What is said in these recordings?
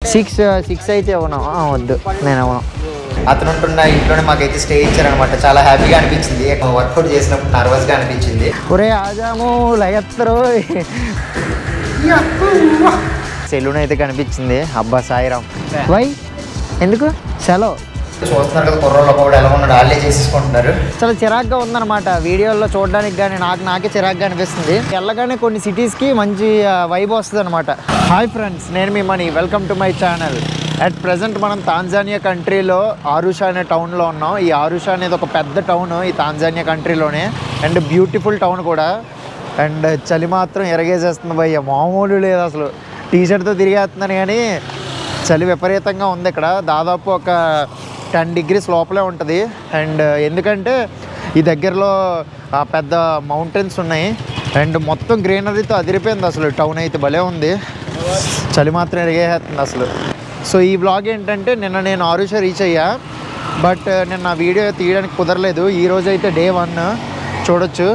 Six six అయితే ఇవ్వను ఆ, వద్దు నేను ఇవ్వను అతను ఉంటున్న ఇంట్లోనే మాకైతే స్టే ఇచ్చారనమాట చాలా హ్యాపీగా అనిపించింది వర్కౌట్ చేసినప్పుడు నర్వస్గా అనిపించింది ఒరే ఆజాము లగెత్తరు సెలూన్ అయితే కనిపించింది అబ్బా సాయిరామ్ వై ఎందుకు సెలవు చూస్తున్నారు కదా కుర్రోళ్ళు ఒకడు ఎలా ఉన్నాడు వాళ్ళే చేసేసుకుంటున్నారు చాలా చిరాగ్గా ఉందన్నమాట వీడియోల్లో చూడడానికి కానీ నాకు నాకే చిరాగ్గా అనిపిస్తుంది వెళ్ళగానే కొన్ని సిటీస్కి మంచి వైబ్ వస్తుంది అనమాట హాయ్ ఫ్రెండ్స్ నేను మీ Mani welcome to my channel at present మనం తాంజానియా కంట్రీలో ఆరుషా అనే టౌన్లో ఉన్నాం ఈ ఆరుషా అనేది ఒక పెద్ద టౌన్ ఈ తాంజానియా కంట్రీలోనే అండ్ బ్యూటిఫుల్ టౌన్ కూడా అండ్ చలి మాత్రం ఎరగేసేస్తుంది భయ్య మామూలు లేదు అసలు టీ షర్ట్తో తిరిగేస్తున్నాను కానీ చలి విపరీతంగా ఉంది ఇక్కడ దాదాపు ఒక టెన్ డిగ్రీస్ లోపలే ఉంటుంది అండ్ ఎందుకంటే ఈ దగ్గరలో ఆ, పెద్ద మౌంటైన్స్ ఉన్నాయి అండ్ మొత్తం గ్రీనరీతో అదిరిపోయింది అసలు టౌన్ అయితే భలే ఉంది చలి మాత్రం ఎరిగేస్తుంది అసలు సో ఈ బ్లాగ్ ఏంటంటే నిన్న నేను ఆరుష రీచ్ అయ్యా బట్ నిన్న వీడియో తీయడానికి కుదరలేదు ఈ రోజు అయితే డే వన్ చూడొచ్చు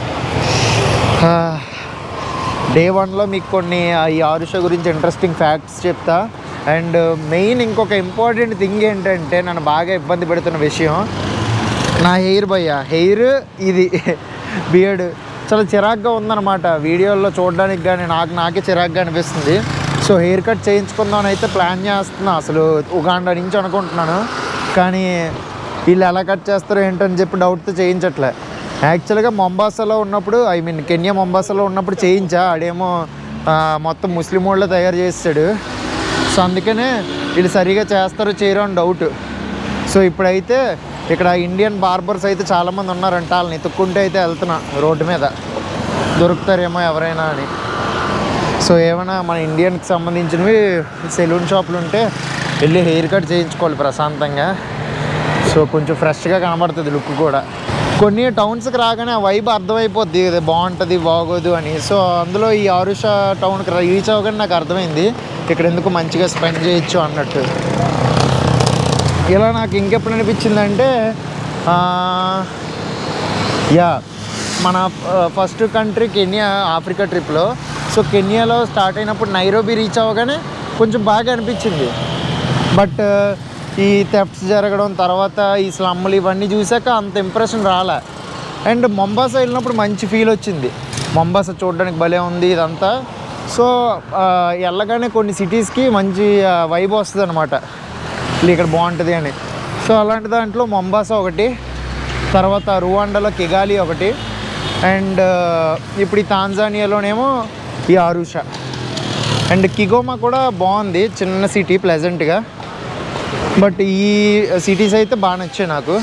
డే వన్లో మీకు కొన్ని ఆ, ఈ ఆరుష గురించి ఇంట్రెస్టింగ్ ఫ్యాక్ట్స్ చెప్తా అండ్ మెయిన్ ఇంకొక ఇంపార్టెంట్ థింగ్ ఏంటంటే నన్ను బాగా ఇబ్బంది పెడుతున్న విషయం నా హెయిర్ భయ్య హెయిర్ ఇది బియర్డ్ చాలా చిరాగ్గా ఉందన్నమాట వీడియోల్లో చూడడానికి కానీ నాకు నాకే చిరాగ్గా అనిపిస్తుంది సో హెయిర్ కట్ చేయించుకుందామని అయితే ప్లాన్ చేస్తున్నా అసలు ఉగాండా నుంచి అనుకుంటున్నాను కానీ వీళ్ళు ఎలా కట్ చేస్తారో ఏంటని చెప్పి డౌట్తో చేయించట్లే యాక్చువల్గా మొంబాసాలో ఉన్నప్పుడు ఐ మీన్ కెన్యా మొంబాసాలో ఉన్నప్పుడు చేయించా ఆడేమో ఆ, మొత్తం ముస్లిం వాళ్ళలో తయారు చేస్తాడు సో అందుకనే వీళ్ళు సరిగా చేస్తారో చేయరో అని డౌట్ సో ఇప్పుడైతే ఇక్కడ ఇండియన్ బార్బర్స్ అయితే చాలామంది ఉన్నారంట వాళ్ళని ఎత్తుక్కుంటే అయితే వెళ్తున్నా రోడ్డు మీద దొరుకుతారేమో ఎవరైనా అని సో ఏమైనా మన ఇండియన్కి సంబంధించినవి సెలూన్ షాపులు ఉంటే వెళ్ళి హెయిర్ కట్ చేయించుకోవాలి ప్రశాంతంగా సో కొంచెం ఫ్రెష్గా కనబడుతుంది లుక్ కూడా కొన్ని టౌన్స్కి రాగానే ఆ వైబ్ అర్థమైపోద్ది ఇది బాగుంటుంది బాగోదు అని సో అందులో ఈ ఆరుష టౌన్కి రీచ్ అవ్వగానే నాకు అర్థమైంది ఇక్కడ ఎందుకు మంచిగా స్పెండ్ చేయొచ్చు అన్నట్టు ఇలా నాకు ఇంకెప్పుడు అనిపించిందంటే ఆ, యా మన ఫస్ట్ కంట్రీ కెన్యా ఆఫ్రికా ట్రిప్లో సో కెన్యాలో స్టార్ట్ అయినప్పుడు నైరోబీ రీచ్ అవ్వగానే కొంచెం బాగా అనిపించింది బట్ ఈ థెఫ్ట్స్ జరగడం తర్వాత ఈ స్లమ్లు ఇవన్నీ చూసాక అంత ఇంప్రెషన్ రాలే అండ్ మొంబాసా వెళ్ళినప్పుడు మంచి ఫీల్ వచ్చింది మొంబాసా చూడడానికి భలే ఉంది ఇదంతా సో ఆ, వెళ్ళగానే కొన్ని సిటీస్కి మంచి వైబ్ వస్తుంది అనమాట ఇక్కడ బాగుంటుంది అని సో అలాంటి దాంట్లో మొంబాసా ఒకటి తర్వాత రువాండాలో కిగాలి ఒకటి అండ్ ఇప్పుడు ఈ తాంజానియాలోనేమో ఈ ఆరుషా అండ్ కిగోమా కూడా బాగుంది చిన్న సిటీ ప్లెజెంట్గా బట్ ఈ సిటీస్ అయితే బాగా నచ్చాయి నాకు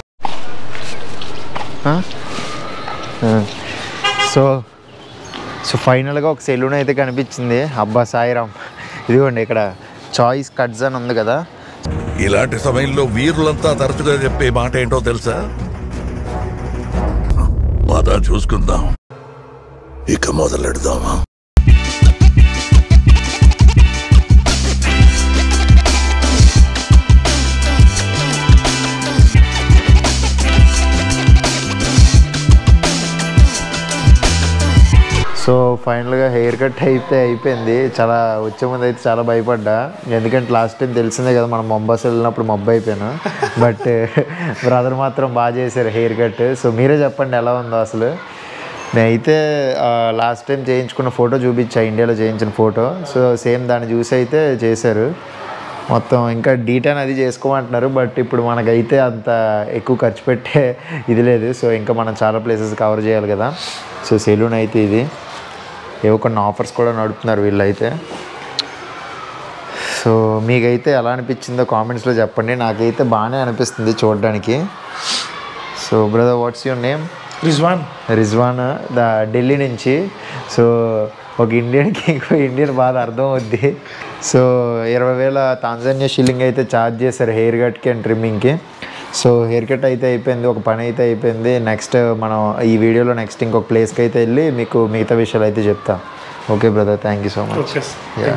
ఆ? ఆ. సో సో ఫైనల్గా ఒక సెలూన్ అయితే కనిపించింది అబ్బా సాయిరామ్ ఇదిగోండి ఇక్కడ చాయిస్ కట్స్ అని ఉంది కదా ఇలాంటి సమయంలో వీరులంతా తరచుగా చెప్పే మాట ఏంటో తెలుసా పద చూసుకుందాం ఇక మొదలెడదామా సో ఫైనల్గా హెయిర్ కట్ అయితే అయిపోయింది చాలా వచ్చే ముందు అయితే చాలా భయపడ్డా ఎందుకంటే లాస్ట్ టైం తెలిసిందే కదా మనం మొంబాస్ వెళ్ళినప్పుడు మబ్బు అయిపోయాను బట్ బ్రదర్ మాత్రం బాగా చేశారు హెయిర్ కట్ సో మీరే చెప్పండి ఎలా ఉందో అసలు నేనైతే లాస్ట్ టైం చేయించుకున్న ఫోటో చూపించా ఇండియాలో చేయించిన ఫోటో సో సేమ్ దాన్ని చూసి అయితే చేశారు మొత్తం ఇంకా డీటెయిల్ అది చేసుకోమంటున్నారు బట్ ఇప్పుడు మనకైతే అంత ఎక్కువ ఖర్చు పెట్టే ఇది లేదు సో ఇంకా మనం చాలా ప్లేసెస్ కవర్ చేయాలి కదా సో సెలూన్ అయితే ఇది ఏవో కొన్ని ఆఫర్స్ కూడా నడుపుతున్నారు వీళ్ళైతే సో మీకైతే ఎలా అనిపించిందో కామెంట్స్లో చెప్పండి నాకైతే బాగానే అనిపిస్తుంది చూడడానికి so brother what's your name Rizwan Rizwan ద ఢిల్లీ నుంచి సో ఒక ఇండియన్కి ఇంకో ఇండియన్ బాధ అర్థం అవుద్ది సో ఇరవై వేల తాంజానియా షిల్లింగ్ అయితే ఛార్జ్ చేశారు హెయిర్ కట్కి అండ్ ట్రిమ్మింగ్కి సో హెయిర్ కట్ అయితే అయిపోయింది ఒక పని అయితే అయిపోయింది నెక్స్ట్ మనం ఈ వీడియోలో నెక్స్ట్ ఇంకొక ప్లేస్కి అయితే వెళ్ళి మీకు మిగతా విషయాలు అయితే చెప్తా okay brother thank you so much okay Yeah.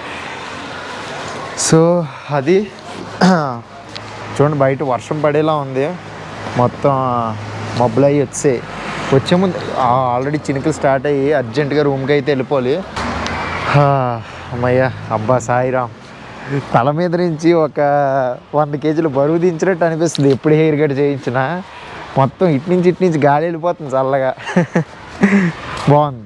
So అది చూడండి బయట వర్షం పడేలా ఉంది మొత్తం మబ్బులు అయ్యి వచ్చాయి వచ్చే ముందు ఆల్రెడీ చినుకులు స్టార్ట్ అయ్యి అర్జెంటుగా రూమ్కి అయితే వెళ్ళిపోవాలి హా, అమ్మయ్య అబ్బా సాయిరామ్ తల మీద నుంచి ఒక వంద కేజీలు బరువు దించినట్టు అనిపిస్తుంది ఎప్పుడు హెయిర్ కట్ చేయించినా మొత్తం ఇటు నుంచి ఇటు నుంచి గాలి వెళ్ళిపోతుంది చల్లగా బాగుంది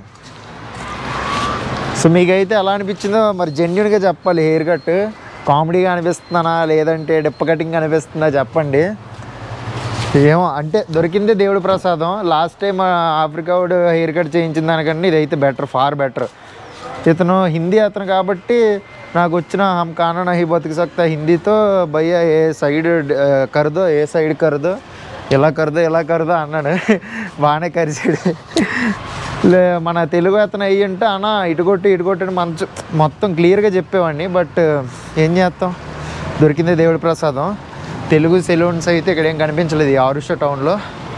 సో మీకైతే ఎలా అనిపించిందో మరి జెన్యున్గా చెప్పాలి హెయిర్ కట్ కామెడీగా అనిపిస్తున్నానా లేదంటే డిప్ప కటింగ్ అనిపిస్తుందా చెప్పండి ఏమో అంటే దొరికిందే దేవుడి ప్రసాదం లాస్ట్ టైం ఆఫ్రికా వాడు హెయిర్ కట్ చేయించిన దానికన్నా ఇదైతే బెటర్ ఫార్ బెటర్ ఇతను హిందీ అతను కాబట్టి నాకు వచ్చిన హమ్ కానా నహి బతికి సక్తా హిందీతో భయ్య ఏ సైడ్ కరదో ఏ సైడ్ కరదో ఇలా కరదో ఇలా కరదో అన్నాడు బాగానే కరిచాడు లే మన తెలుగు అతను అయ్యి ఉంటే అన్న ఇటు కొట్టి ఇటు కొట్టి అని మంచి మొత్తం క్లియర్గా చెప్పేవాడిని బట్ ఏం చేస్తాం దొరికిందే దేవుడి ప్రసాదం తెలుగు సెలూన్స్ అయితే ఇక్కడ ఏం కనిపించలేదు ఈ ఆరుష టౌన్లో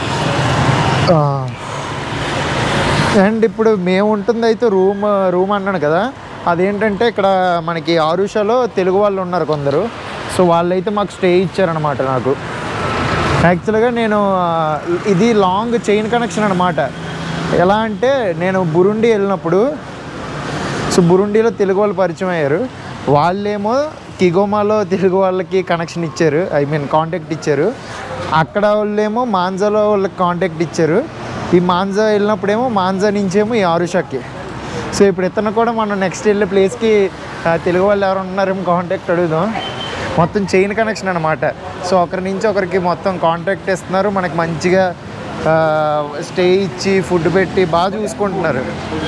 అండ్ ఇప్పుడు మేము ఉంటుంది అయితే రూమ్ రూమ్ అన్నాను కదా అదేంటంటే ఇక్కడ మనకి ఆరుషలో తెలుగు వాళ్ళు ఉన్నారు కొందరు సో వాళ్ళైతే మాకు స్టే ఇచ్చారనమాట నాకు యాక్చువల్గా నేను ఆ, ఇది లాంగ్ చైన్ కనెక్షన్ అనమాట ఎలా అంటే నేను బురుండి వెళ్ళినప్పుడు సో బురుండిలో తెలుగు వాళ్ళు పరిచయం అయ్యారు వాళ్ళేమో కిగోమాలో తెలుగు వాళ్ళకి కనెక్షన్ ఇచ్చారు ఐ మీన్ కాంటాక్ట్ ఇచ్చారు అక్కడ వాళ్ళేమో మాంజాలో వాళ్ళకి కాంటాక్ట్ ఇచ్చారు ఈ మాంజా వెళ్ళినప్పుడేమో మాంజా నుంచేమో ఈ ఆరుషాకి సో ఇప్పుడు ఇతను కూడా మనం నెక్స్ట్ వెళ్ళే ప్లేస్కి ఆ, తెలుగు వాళ్ళు ఎవరు ఉన్నారేమో కాంటాక్ట్ అడుగుదాం మొత్తం చైన్ కనెక్షన్ అనమాట సో ఒకరి నుంచి ఒకరికి మొత్తం కాంటాక్ట్ ఇస్తున్నారు మనకి మంచిగా స్టే ఇచ్చి ఫుడ్ పెట్టి బాగా చూసుకుంటున్నారు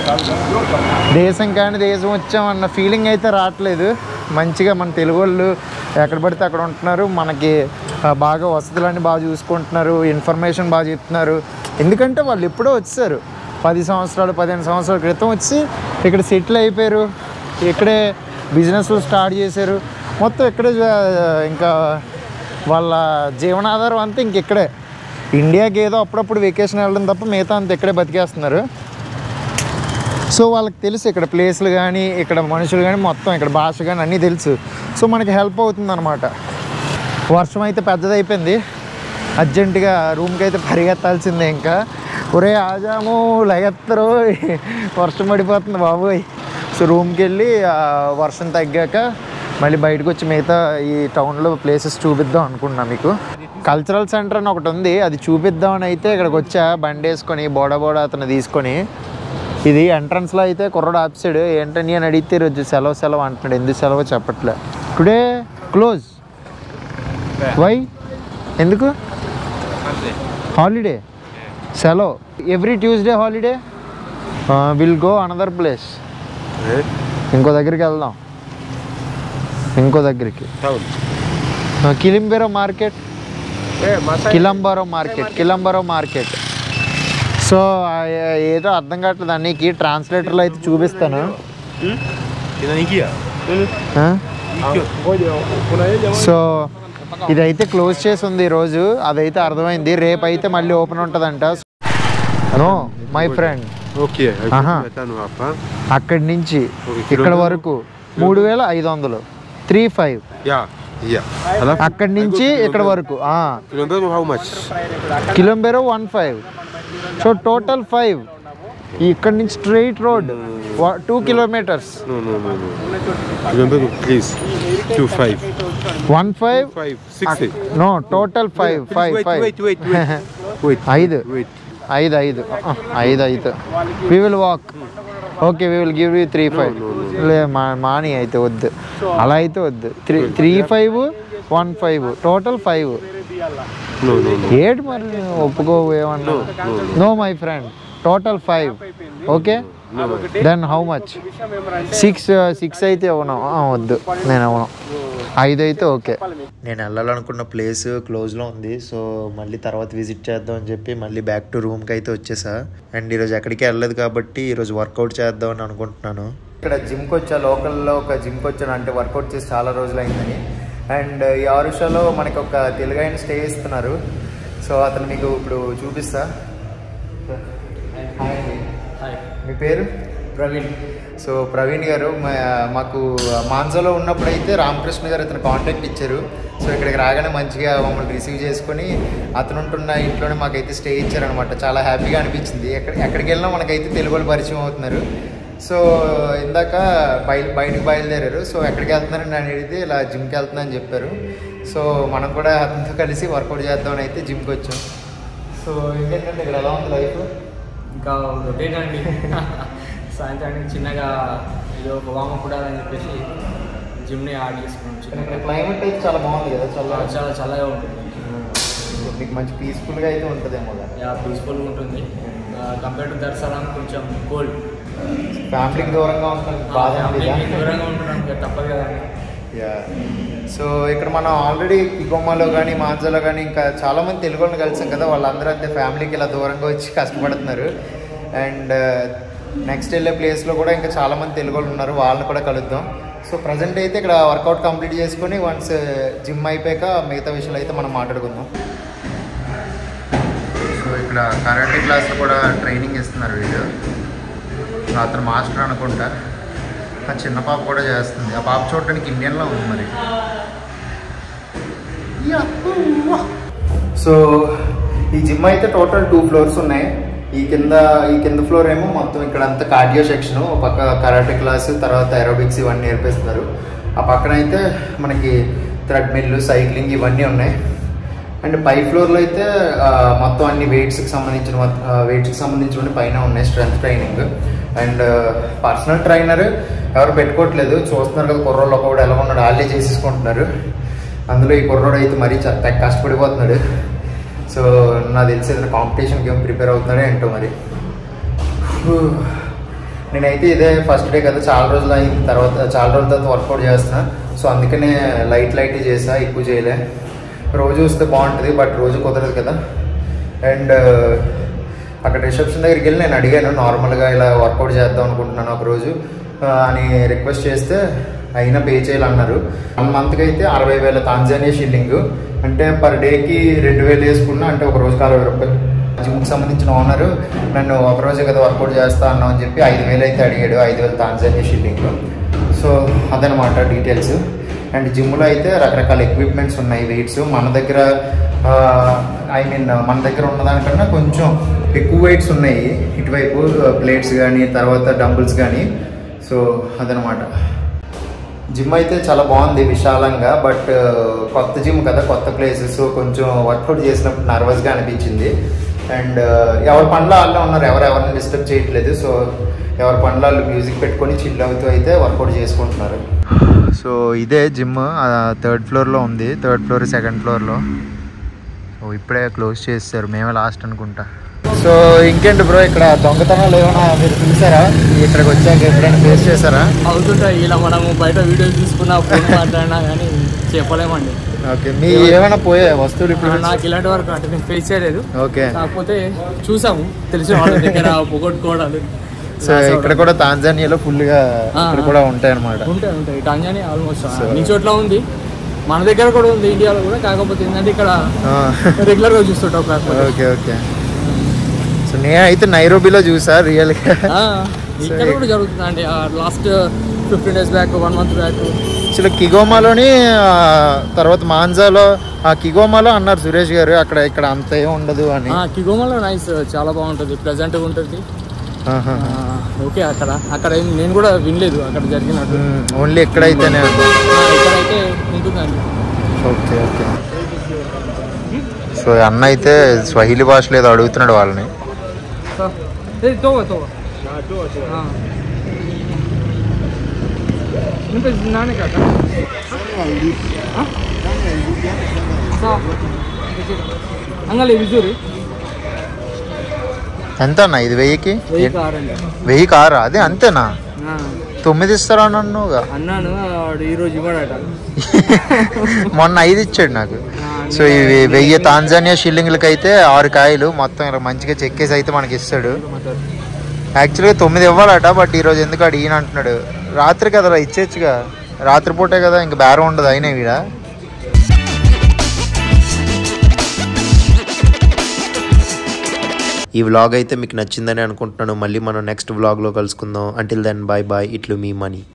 దేశం కానీ దేశం వచ్చామన్న ఫీలింగ్ అయితే రావట్లేదు మంచిగా మన తెలుగు వాళ్ళు ఎక్కడ పడితే అక్కడ ఉంటున్నారు మనకి ఆ, బాగా వసతులన్నీ బాగా చూసుకుంటున్నారు ఇన్ఫర్మేషన్ బాగా చెప్తున్నారు ఎందుకంటే వాళ్ళు ఎప్పుడో వచ్చారు పది సంవత్సరాలు పదిహేను సంవత్సరాల క్రితం వచ్చి ఇక్కడ సెటిల్ అయిపోయారు ఇక్కడే బిజినెస్లు స్టార్ట్ చేశారు మొత్తం ఇక్కడే జా- ఇంకా వాళ్ళ జీవనాధారం అంతా ఇంక ఇక్కడే ఇండియాకి ఏదో అప్పుడప్పుడు వెకేషన్ వెళ్ళడం తప్ప మిగతా అంతా ఇక్కడే బతికేస్తున్నారు సో వాళ్ళకి తెలుసు ఇక్కడ ప్లేస్లు కానీ ఇక్కడ మనుషులు కానీ మొత్తం ఇక్కడ భాష కానీ అన్నీ తెలుసు సో మనకి హెల్ప్ అవుతుంది అనమాట వర్షం అయితే పెద్దదైపోయింది అర్జెంటుగా రూమ్కి అయితే పరిగెత్తాల్సిందే ఇంకా ఒరే ఆజాము లగెత్తరు వర్షం పడిపోతుంది బాబోయ్ సో రూమ్కి వెళ్ళి ఆ, వర్షం తగ్గాక మళ్ళీ బయటకు వచ్చి మిగతా ఈ టౌన్లో ప్లేసెస్ చూపిద్దాం అనుకున్నా మీకు కల్చరల్ సెంటర్ అని ఒకటి ఉంది అది చూపిద్దామని అయితే ఇక్కడికి వచ్చా బండి వేసుకొని బోడా బోడా అతను తీసుకొని ఇది ఎంట్రన్స్లో అయితే కుర్రడు ఆపిసాడు ఏంటని అని అడిగితే రోజు సెలవు సెలవు అంటున్నాడు ఎందుకు సెలవు చెప్పట్లే టుడే క్లోజ్ వై ఎందుకు హాలిడే సెలవు every Tuesday holiday will go another place ఇంకో దగ్గరికి వెళ్దాం ఇంకో దగ్గరికి Kilombero market Kilombero market Kilombero market so ఆ, ఏదో అర్థం కావట్లేదు అన్నికి ట్రాన్స్లేటర్లో అయితే చూపిస్తాను ఆ? సో ఇదైతే క్లోజ్ చేసి ఉంది ఈరోజు అదైతే అర్థమైంది రేపు అయితే మళ్ళీ ఓపెన్ ఉంటుందంట no my friend Ok, aí Aham. vai estar no mapa. అక్కడి నుంచి Okay, ఇక్కడ కిలోమీటర్- వరకు మూడు వేల ఐదు వందలు three five Yeah, yeah. Ela అక్కడి నుంచి ఇక్కడ వరకు Lembrando how much? Kilometre one five so total five ఇక్కడ నుంచి straight road two kilometres No, no, no, no. Lembrando, please. Two five. One five Five, sixty. No total five Please five wait, five wait, wait, wait. Wait. ఐదు Wait. ఐదు ఐదు ఆ, ఐదు ఐదు we will walk okay we will give you three five లే మా మాని అయితే వద్దు అలా అయితే వద్దు three three five one five total five No, no, no. ఏడు మరి ఒప్పుకోవు ఏమన్నా no my friend total five okay then how much six six అయితే అవును వద్దు నేను అవును ఐదు అయితే ఓకే నేను వెళ్ళాలనుకున్న ప్లేస్ క్లోజ్లో ఉంది సో మళ్ళీ తర్వాత విజిట్ చేద్దాం అని చెప్పి మళ్ళీ బ్యాక్ టు రూమ్కి అయితే వచ్చేసా అండ్ ఈరోజు ఎక్కడికి వెళ్ళలేదు కాబట్టి ఈరోజు వర్కౌట్ చేద్దాం అని అనుకుంటున్నాను ఇక్కడ జిమ్కి వచ్చా లోకల్లో ఒక జిమ్కి వచ్చాను అంటే వర్కౌట్ చేసి చాలా రోజులు అయిందని అండ్ ఈ ఆరుషాలో మనకి ఒక తెలుగు ఆయన స్టే ఇస్తున్నారు సో అతను మీకు ఇప్పుడు చూపిస్తా హాయ్ అండి. మీ పేరు ప్రవీణ్ సో ప్రవీణ్ గారు మా- మాకు మాన్సాలో ఉన్నప్పుడు అయితే రామకృష్ణ గారు ఇతను కాంటాక్ట్ ఇచ్చారు సో ఇక్కడికి రాగానే మంచిగా మమ్మల్ని రిసీవ్ చేసుకొని అతను ఉంటున్న ఇంట్లోనే మాకైతే స్టే ఇచ్చారనమాట చాలా హ్యాపీగా అనిపించింది ఎక్కడ ఎక్కడికి వెళ్ళినా మనకైతే తెలుగు వాళ్ళు పరిచయం అవుతున్నారు సో ఇందాక బయ బయటకు బయలుదేరారు సో ఎక్కడికి వెళ్తున్నారని నేను అడిగితే ఇలా జిమ్కి వెళ్తున్నానని చెప్పారు సో మనం కూడా అతనితో కలిసి వర్కౌట్ చేద్దామని అయితే జిమ్కి వచ్చాం సో ఏంటంటే ఇక్కడ ఎలా ఉంది లైఫ్ ఇంకా రొటేట్ అండి సాయంత్రానికి చిన్నగా ఏదో ఒక వామప్ కూడా అని చెప్పేసి జిమ్ని యాడ్ చేసుకున్నాం ఇక్కడ చిన్నగా క్లైమేట్ అయితే చాలా బాగుంది కదా చాలా చాలా చల్లగా ఉంటుంది మీకు మంచి పీస్ఫుల్గా అయితే ఉంటుందేమో కదా యా పీస్ఫుల్గా ఉంటుంది కంపేర్ టు దర్శనం కొంచెం కోల్డ్ ఫ్యామిలీకి దూరంగా ఉంటుంది బాధ దూరంగా ఉంటున్నాం ఇంకా తప్పదు కదండి యా సో ఇక్కడ మనం ఆల్రెడీ ఇగొమ్మలో కానీ మాంజాలో కానీ ఇంకా చాలామంది తెలుగు వాళ్ళని కలిసాం కదా వాళ్ళందరూ అంతే ఫ్యామిలీకి ఇలా దూరంగా వచ్చి కష్టపడుతున్నారు అండ్ నెక్స్ట్ వెళ్ళే ప్లేస్లో కూడా ఇంకా చాలామంది తెలుగు వాళ్ళు ఉన్నారు వాళ్ళని కూడా కలుద్దాం సో ప్రజెంట్ అయితే ఇక్కడ వర్కౌట్ కంప్లీట్ చేసుకొని వన్స్ జిమ్ అయిపోయాక మిగతా విషయాలు అయితే మనం మాట్లాడుకుందాం సో ఇక్కడ కరాటే క్లాస్లో కూడా ట్రైనింగ్ ఇస్తున్నారు వీళ్ళు అతను మాస్టర్ అనుకుంటా ఆ చిన్న పాప కూడా చేస్తుంది ఆ పాప చూడడానికి ఇండియన్లో ఉంది మరి సో ఈ జిమ్ అయితే టోటల్ టూ ఫ్లోర్స్ ఉన్నాయి ఈ కింద ఈ కింద ఫ్లోర్ ఏమో మొత్తం ఇక్కడ అంతా కార్డియో సెక్షన్ పక్క కరాటే క్లాస్ తర్వాత ఏరోబిక్స్ ఇవన్నీ నేర్పిస్తున్నారు ఆ పక్కన అయితే మనకి థ్రెడ్మిల్ సైక్లింగ్ ఇవన్నీ ఉన్నాయి అండ్ పై ఫ్లోర్లో అయితే ఆ, మొత్తం అన్ని వెయిట్స్కి సంబంధించిన వెయిట్స్కి సంబంధించిన పైన ఉన్నాయి strength training and personal trainer ఎవరు పెట్టుకోవట్లేదు చూస్తున్నారు కదా కుర్రోళ్ళు ఒకడు ఎలా ఉన్నాడు వాళ్ళే చేసేసుకుంటున్నారు అందులో ఈ కుర్రోడు అయితే మరీ చ- తెగ కష్టపడిపోతున్నాడు సో నాకు తెలిసి ఏదైనా కాంపిటీషన్కి ఏం ప్రిపేర్ అవుతున్నాడో ఏంటో మరి ఫూ. నేనైతే ఇదే ఫస్ట్ డే కదా చాలా రోజులు అయిన తర్వాత చాలా రోజుల తర్వాత వర్కౌట్ చేస్తున్నా సో అందుకనే లైట్ లైట్ చేసా ఎక్కువ చేయలే రోజు వస్తే బాగుంటుంది బట్ రోజు కుదరదు కదా అండ్ అక్కడ రిసెప్షన్ దగ్గరికి వెళ్ళి నేను అడిగాను నార్మల్గా ఇలా వర్కౌట్ చేద్దాం అనుకుంటున్నాను ఒక రోజు ఆ, అని రిక్వెస్ట్ చేస్తే అయినా పే చేయాలన్నారు వన్ మంత్కి అయితే అరవై వేల తాంజానియా షిల్లింగ్ అంటే పర్ డేకి రెండు వేలు వేసుకున్నా అంటే ఒక రోజుకి అరవై రూపాయలు జిమ్కి సంబంధించిన ఓనర్ నన్ను ఒక రోజే కదా వర్కౌట్ చేస్తా అన్నావు అని చెప్పి ఐదు వేలు అయితే అడిగాడు ఐదు వేలు తాంజానియా షిల్లింగ్ సో అదనమాట డీటెయిల్స్ అండ్ జిమ్లో అయితే రకరకాల ఎక్విప్మెంట్స్ ఉన్నాయి వెయిట్స్ మన దగ్గర ఐ మీన్ మన దగ్గర ఉన్నదానికన్నా కొంచెం ఎక్కువ వెయిట్స్ ఉన్నాయి ఇటువైపు ప్లేట్స్ కానీ తర్వాత డంబుల్స్ కానీ సో అదనమాట జిమ్ అయితే చాలా బాగుంది విశాలంగా బట్ కొత్త జిమ్ కదా కొత్త ప్లేసెస్ కొంచెం వర్కౌట్ చేసినప్పుడు నర్వస్గా అనిపించింది అండ్ ఎవరి పనిలో వాళ్ళే ఉన్నారు ఎవరు ఎవరిని డిస్టర్బ్ చేయట్లేదు సో ఎవరి పనిలో వాళ్ళు మ్యూజిక్ పెట్టుకొని చిల్ అవుతూ అయితే వర్కౌట్ చేసుకుంటున్నారు సో ఇదే జిమ్ థర్డ్ ఫ్లోర్లో ఉంది థర్డ్ ఫ్లోర్ సెకండ్ ఫ్లోర్లో సో ఇప్పుడే క్లోజ్ చేస్తారు మేమే లాస్ట్ అనుకుంటా సో ఇంకేంటి బ్రో ఇక్కడ దొంగతనాలు ఏమైనా మీరు చూసారా ఇక్కడికి వచ్చాక ఎప్పుడైనా ఫేస్ చేశారా అవుతుంటాయి ఇలా మనము బయట వీడియోస్ తీసుకున్నా ఫోన్ మాట్లాడినా కానీ చెప్పలేమండి ఓకే మీ ఏమైనా పోయే వస్తువులు ఇప్పుడు నాకు ఇలాంటి వరకు అంటే నేను ఫేస్ చేయలేదు ఓకే కాకపోతే చూసాము తెలిసిన వాళ్ళ దగ్గర పొగొట్టుకోవడాలు సో ఇక్కడ కూడా తాంజానియాలో ఫుల్ గా ఇక్కడ కూడా ఉంటాయి అనమాట ఉంటాయి ఉంటాయి టాంజాని ఆల్మోస్ట్ అన్ని చోట్ల ఉంది మన దగ్గర కూడా ఉంది ఇండియాలో కూడా కాకపోతే ఏంటంటే ఇక్కడ రెగ్యులర్ గా చూస్తుంటాం కాకపోతే ఓకే ఓకే సో నేనైతే నైరోబీలో చూసా రియల్ గా ఆ, ఇక్కడ కూడా జరుగుతుంది అండి last fifteen days back one month back అసలు కిగోమాలోని ఆ, తర్వాత మాంజాలో ఆ కిగోమాలో అన్నారు సురేష్ గారు అక్కడ ఇక్కడ అంత ఏం ఉండదు అని కిగోమాలో నైస్ చాలా బాగుంటుంది ప్రెజెంట్గా ఉంటుంది ఆహా. ఓకే అక్కడ అక్కడ ఏం- నేను కూడా వినలేదు అక్కడ జరిగినట్టు మ్మ్. ఓన్లీ ఎక్కడైతేనే ఉంది. ఆ, ఇక్కడైతే ఉంటుందండి ఓకే ఓకే సో అన్న అయితే స్వహిలి భాషలో ఏదో అడుగుతున్నాడు వాళ్ళని తోవ తోవ ఇంకా నానే కాక అంగలే విజూరి ఎంత అన్న ఇది వెయ్యికి వెయ్యి కారండి వెయ్యి కారా అదే అంతేనా తొమ్మిది ఇస్తారా నన్నుగా అన్నాను వాడు ఈరోజు ఇవ్వడట మొన్న ఐదు ఇచ్చాడు నాకు సో ఇవి వెయ్యి తాంజానియా షిల్లింగ్లకి అయితే ఆరు కాయలు మొత్తం ఇలా మంచిగా చెక్కేసి అయితే మనకి ఇస్తాడు యాక్చువల్గా తొమ్మిది ఇవ్వాలట బట్ ఈరోజు ఎందుకు అడిగిన అంటున్నాడు రాత్రి కదరా ఇచ్చేచ్చుగా రాత్రిపూటే కదా ఇంక బేరం ఉండదు అయినా వీడ ఈ వ్లాగ్ అయితే మీకు నచ్చిందని అనుకుంటున్నాను మళ్ళీ మనం నెక్స్ట్ వ్లాగ్లో కలుసుకుందాం అంటిల్ దెన్ బాయ్ బాయ్ ఇట్లు మీ మనీ